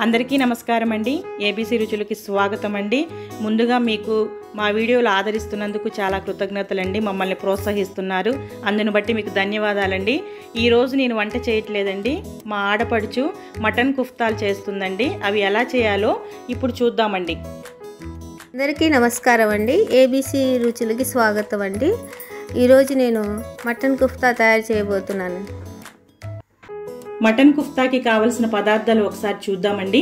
అందరికీ నమస్కారం అండి ఏబీసీ రుచులకి స్వాగతం అండి ముందుగా మీకు మా వీడియోలు ఆదరిస్తున్నందుకు చాలా కృతజ్ఞతలండి మమ్మల్ని ప్రోత్సహిస్తున్నారు అందును బట్టి మీకు ధన్యవాదాలండి ఈరోజు నేను వంట చేయట్లేదండి మా ఆడపడుచు మటన్ కుఫ్తాలు చేస్తుందండి అవి ఎలా చేయాలో ఇప్పుడు చూద్దామండి అందరికీ నమస్కారం అండి ఏబీసీ రుచులకి స్వాగతం అండి ఈరోజు నేను మటన్ కుఫ్తా తయారు చేయబోతున్నాను మటన్ కుఫ్తాకి కావలసిన పదార్థాలు ఒకసారి చూద్దామండి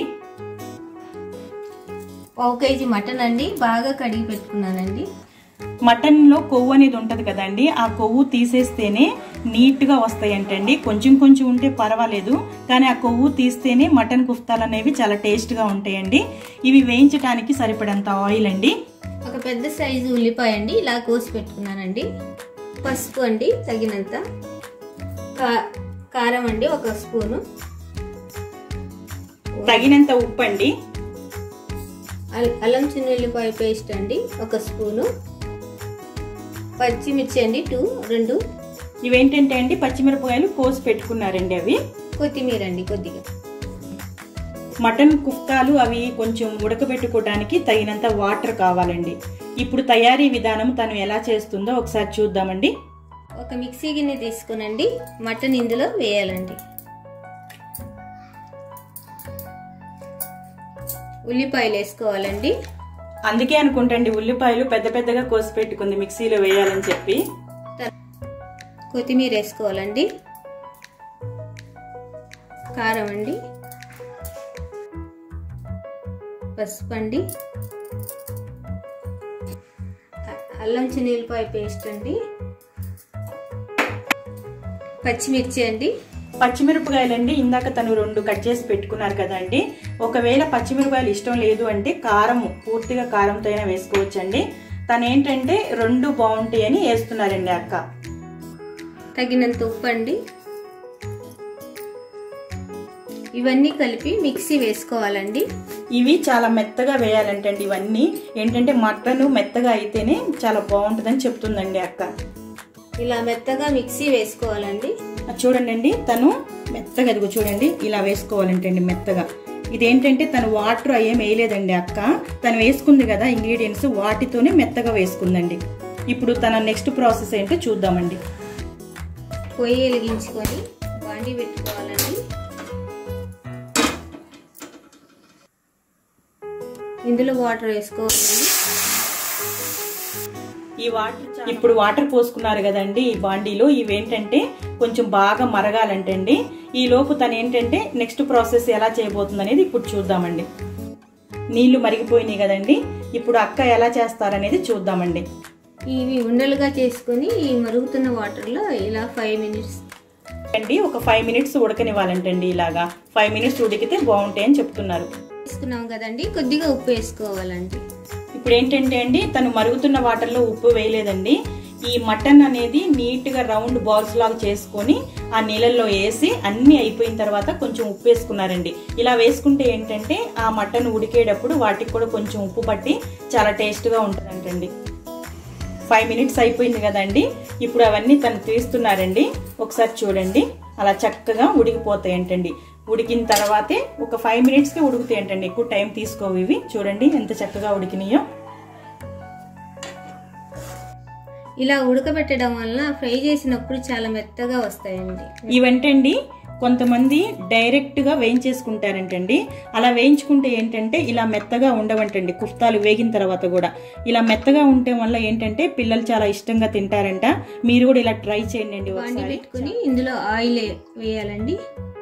పావు కేజీ మటన్ అండి బాగా కడిగి పెట్టుకున్నానండి మటన్లో కొవ్వు అనేది ఉంటుంది కదండి ఆ కొవ్వు తీసేస్తేనే నీట్గా వస్తాయంటండి కొంచెం కొంచెం ఉంటే పర్వాలేదు కానీ ఆ కొవ్వు తీస్తేనే మటన్ కుఫ్తాలు అనేవి చాలా టేస్ట్గా ఉంటాయండి ఇవి వేయించడానికి సరిపడంత ఆయిల్ అండి ఒక పెద్ద సైజు ఉల్లిపాయ అండి ఇలా కోసి పెట్టుకున్నానండి పసుపు అండి తగినంత కా కారం అండి ఒక స్పూను తగినంత ఉప్పు అండి అల్- అల్లం చిన్నుల్లిపాయ పేస్ట్ అండి ఒక స్పూను పచ్చిమిర్చి అండి టూ రెండు ఇవేంటంటే అండి పచ్చిమిరపకాయలు కోసి పెట్టుకున్నారండి అవి కొత్తిమీర అండి కొద్దిగా మటన్ కుఫ్తాలు అవి కొంచెం ఉడకబెట్టుకోవడానికి తగినంత వాటర్ కావాలండి ఇప్పుడు తయారీ విధానం తను ఎలా చేస్తుందో ఒకసారి చూద్దామండి ఒక మిక్సీ గిన్నె తీసుకునండి మటన్ ఇందులో వేయాలండి ఉల్లిపాయలు వేసుకోవాలండి అందుకే అనుకుంటండి ఉల్లిపాయలు పెద్ద పెద్దగా కోసి పెట్టుకుంది మిక్సీలో వేయాలని చెప్పి కొత్తిమీర వేసుకోవాలండి కారం అండి పసుపు అండి అ- అల్లం చిన్నిల్లిపాయ పేస్ట్ అండి పచ్చిమిర్చి అండి పచ్చిమిరపకాయలండి ఇందాక తను రెండు కట్ చేసి పెట్టుకున్నారు కదండి ఒకవేళ పచ్చిమిరపకాయలు ఇష్టం లేదు అంటే కారం పూర్తిగా కారంతో అయినా వేసుకోవచ్చండి తను ఏంటంటే రెండు బాగుంటాయి అని వేస్తున్నారండి అక్క తగినంత ఉప్పు అండి ఇవన్నీ కలిపి మిక్సీ వేసుకోవాలండి ఇవి చాలా మెత్తగా వేయాలంటండి ఇవన్నీ ఏంటంటే మటన్ మెత్తగా అయితేనే చాలా బాగుంటుందని చెప్తుందండి అక్క ఇలా మెత్తగా మిక్సీ వేసుకోవాలండి అది చూడండి అండి తను మెత్తగా అదిగో చూడండి ఇలా వేసుకోవాలంటండి మెత్తగా ఇదేంటంటే తను వాటర్ ఏం వేయలేదండి అక్క తను వేసుకుంది కదా ఇంగ్రీడియంట్స్ వాటితోనే మెత్తగా వేసుకుందండి ఇప్పుడు తన నెక్స్ట్ ప్రాసెస్ ఏంటో చూద్దామండి పొయ్యి వెలిగించుకొని బాండి పెట్టుకోవాలండి ఇందులో వాటర్ వేసుకోవాలండి ఈ వాటర్ ఇప్పుడు వాటర్ పోసుకున్నారు కదండి ఈ బాండీలో ఇవేంటంటే కొంచెం బాగా మరగాలంటండి ఈ లోపు తను ఏంటంటే నెక్స్ట్ ప్రాసెస్ ఎలా చేయబోతుంది అనేది ఇప్పుడు చూద్దామండి నీళ్లు మరిగిపోయినాయి కదండి ఇప్పుడు అక్క ఎలా చేస్తారనేది చూద్దామండి ఇవి ఉండలుగా చేసుకొని ఈ మరుగుతున్న వాటర్లో ఇలా ఫైవ్ మినిట్స్ అండి ఒక ఫైవ్ మినిట్స్ ఉడకనివ్వాలంటండి ఇలాగా ఫైవ్ మినిట్స్ ఉడికితే బాగుంటాయని చెప్తున్నారు వేసుకున్నాం కదండి కొద్దిగా ఉప్పు వేసుకోవాలండి ఇప్పుడు ఏంటంటే అండి తను మరుగుతున్న వాటర్లో ఉప్పు వేయలేదండి ఈ మటన్ అనేది నీట్ గా రౌండ్ బాల్స్ లాగా చేసుకొని ఆ నీళ్ళల్లో వేసి అన్ని అయిపోయిన తర్వాత కొంచెం ఉప్పు వేసుకున్నారండి ఇలా వేసుకుంటే ఏంటంటే ఆ మటన్ ఉడికేటప్పుడు వాటికి కూడా కొంచెం ఉప్పు పట్టి చాలా టేస్ట్ గా ఉంటుందంటండి ఫైవ్ మినిట్స్ అయిపోయింది కదండి ఇప్పుడు అవన్నీ తను తీస్తున్నారండి ఒకసారి చూడండి అలా చక్కగా ఉడికిపోతాయంటండి ఉడికిన తర్వాతే ఒక ఫైవ్ మినిట్స్కి ఉడుకుతాయంటండి ఎక్కువ టైం తీసుకోవు ఇవి చూడండి ఎంత చక్కగా ఉడికినాయో ఇలా ఉడకబెట్టడం వలన ఫ్రై చేసినప్పుడు చాలా మెత్తగా వస్తాయండి ఇవంటండి కొంతమంది డైరెక్ట్ గా వేయించేసుకుంటారంటండి అలా వేయించుకుంటే ఏంటంటే ఇలా మెత్తగా ఉండవంటండి కుఫ్తాలు వేగిన తర్వాత కూడా ఇలా మెత్తగా ఉంటే వల్ల ఏంటంటే పిల్లలు చాలా ఇష్టంగా తింటారంట మీరు కూడా ఇలా ట్రై చేయండి బాండి ఒకసారి పెట్టుకుని ఇందులో ఆయిల్ వేయాలండి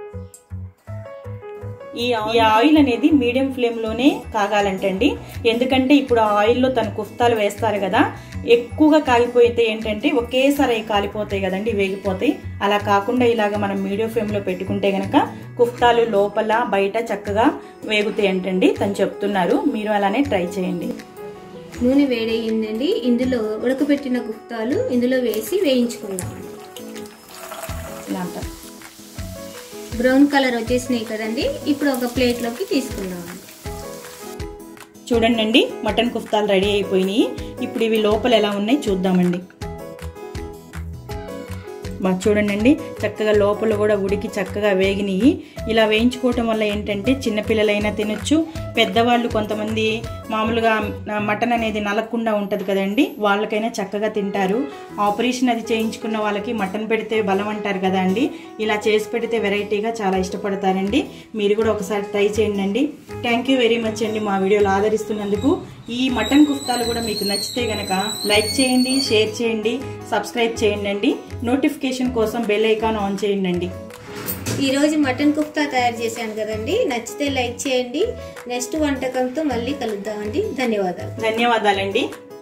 ఈ ఈ ఆయిల్ అనేది మీడియం ఫ్లేమ్ లోనే కాగాలంటండి ఎందుకంటే ఇప్పుడు ఆ ఆయిల్లో తను కుఫ్తాలు వేస్తారు కదా ఎక్కువగా కాలిపోతే ఏంటంటే ఒకేసారి అవి కాలిపోతాయి కదండి వేగిపోతాయి అలా కాకుండా ఇలాగ మనం మీడియం ఫ్లేమ్ లో పెట్టుకుంటే గనక కుఫ్తాలు లోపల బయట చక్కగా వేగుతాయి అంటండి తను చెప్తున్నారు మీరు అలానే ట్రై చేయండి నూనె వేడయిందండి ఇందులో ఉడకబెట్టిన గుప్తాలు ఇందులో వేసి వేయించుకుందాం ఇలా అంటారు బ్రౌన్ కలర్ వచ్చేసినాయి కదండి ఇప్పుడు ఒక ప్లేట్లోకి తీసుకుందాం చూడండి అండి మటన్ కుఫ్తాలు రెడీ అయిపోయినాయి ఇప్పుడు ఇవి లోపల ఎలా ఉన్నాయి చూద్దామండి బా- చూడండి చక్కగా లోపల కూడా ఉడికి చక్కగా వేగినవి ఇలా వేయించుకోవటం వల్ల ఏంటంటే చిన్నపిల్లలైనా తినొచ్చు పెద్దవాళ్ళు కొంతమంది మామూలుగా ఆ, మటన్ అనేది నలగకుండా ఉంటుంది కదండి వాళ్ళకైనా చక్కగా తింటారు ఆపరేషన్ అది చేయించుకున్న వాళ్ళకి మటన్ పెడితే బలం అంటారు కదా అండి ఇలా చేసి పెడితే వెరైటీగా చాలా ఇష్టపడతారండి మీరు కూడా ఒకసారి ట్రై చేయండి అండి థ్యాంక్ యూ వెరీ మచ్ అండి మా వీడియోలు ఆదరిస్తున్నందుకు ఈ మటన్ కుఫ్తాలు కూడా మీకు నచ్చితే గనక లైక్ చేయండి షేర్ చేయండి సబ్స్క్రైబ్ చేయండి అండి నోటిఫికేషన్ కోసం బెల్ ఐకాన్ ఆన్ చేయండి అండి ఈరోజు మటన్ కుఫ్తా తయారు చేశాను కదండి నచ్చితే లైక్ చేయండి నెక్స్ట్ వంటకంతో మళ్ళీ కలుద్దామండి ధన్యవాదాలు ధన్యవాదాలండి